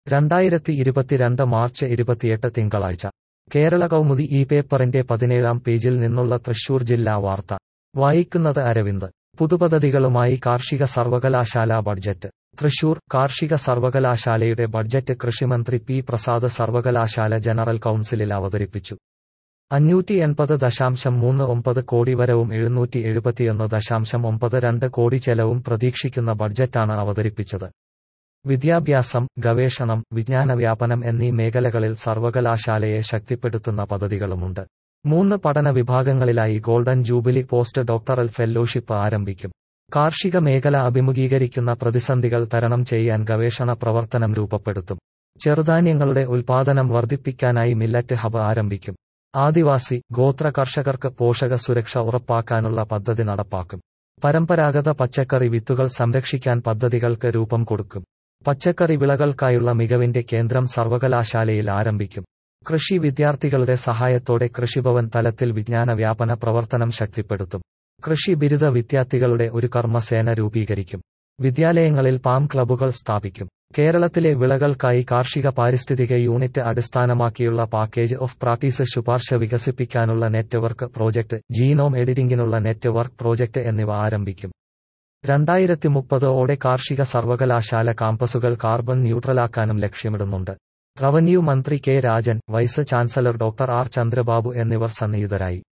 രണ്ടായിരത്തി ഇരുപത്തിരണ്ട് മാർച്ച് ഇരുപത്തിയെട്ട് തിങ്കളാഴ്ച കേരള കൗമുദി ഈ പേപ്പറിന്റെ പതിനേഴാം പേജിൽ നിന്നുള്ള തൃശൂർ ജില്ലാ വാർത്ത വായിക്കുന്നത് അരവിന്ദ് പുതുപദ്ധതികളുമായി കാർഷിക സർവകലാശാല ബഡ്ജറ്റ് തൃശൂർ കാർഷിക സർവകലാശാലയുടെ ബഡ്ജറ്റ് കൃഷിമന്ത്രി പി പ്രസാദ് സർവകലാശാല ജനറൽ കൗൺസിലിൽ അവതരിപ്പിച്ചു അഞ്ഞൂറ്റി എൺപത് ദശാംശം മൂന്ന് ഒമ്പത് കോടി വരവും എഴുന്നൂറ്റി എഴുപത്തിയൊന്ന് ദശാംശം ഒമ്പത് രണ്ട് കോടി ചെലവും പ്രതീക്ഷിക്കുന്ന ബഡ്ജറ്റാണ് അവതരിപ്പിച്ചത് വിദ്യാഭ്യാസം ഗവേഷണം വിജ്ഞാന വ്യാപനം എന്നീ മേഖലകളിൽ സർവകലാശാലയെ ശക്തിപ്പെടുത്തുന്ന പദ്ധതികളുമുണ്ട് മൂന്ന് പഠന വിഭാഗങ്ങളിലായി golden jubilee post doctoral fellowship ആരംഭിക്കും കാർഷിക മേഖല അഭിമുഖീകരിക്കുന്ന പ്രതിസന്ധികൾ തരണം ചെയ്യാൻ ഗവേഷണ പ്രവർത്തനം രൂപപ്പെടുത്തും ചെറുധാന്യങ്ങളുടെ ഉൽപാദനം വർദ്ധിപ്പിക്കാനായി മില്ലറ്റ് ഹബ് ആരംഭിക്കും ആദിവാസി ഗോത്ര കർഷകർക്ക് പോഷക സുരക്ഷ ഉറപ്പാക്കാനുള്ള പദ്ധതി നടപ്പാക്കും പരമ്പരാഗത പച്ചക്കറി വിത്തുകൾ സംരക്ഷിക്കാൻ പദ്ധതികൾക്ക് രൂപം കൊടുക്കും പച്ചക്കറി വിളകൾക്കായുള്ള മികവിന്റെ കേന്ദ്രം സർവകലാശാലയിൽ ആരംഭിക്കും കൃഷി വിദ്യാർത്ഥികളുടെ സഹായത്തോടെ കൃഷിഭവൻ തലത്തിൽ വിജ്ഞാന വ്യാപന പ്രവർത്തനം ശക്തിപ്പെടുത്തും കൃഷി ബിരുദ വിദ്യാർത്ഥികളുടെ ഒരു കർമ്മസേന രൂപീകരിക്കും വിദ്യാലയങ്ങളിൽ പാം ക്ലബ്ബുകൾ സ്ഥാപിക്കും കേരളത്തിലെ വിളകൾക്കായി കാർഷിക പാരിസ്ഥിതിക യൂണിറ്റ് അടിസ്ഥാനമാക്കിയുള്ള പാക്കേജ് ഓഫ് പ്രാക്ടീസ് ശുപാർശ വികസിപ്പിക്കാനുള്ള നെറ്റ്വർക്ക് പ്രോജക്ട് ജീനോം എഡിറ്റിംഗിനുള്ള നെറ്റ്വർക്ക് പ്രോജക്ട് എന്നിവ ആരംഭിക്കും രണ്ടായിരത്തി മുപ്പത് ഓടെ കാർഷിക സർവകലാശാല കാമ്പസുകൾ കാർബൺ ന്യൂട്രലാക്കാനും ലക്ഷ്യമിടുന്നുണ്ട് റവന്യൂ മന്ത്രി K Rajan vice chancellor doctor R Chandrababu എന്നിവർ സന്നിഹിതരായി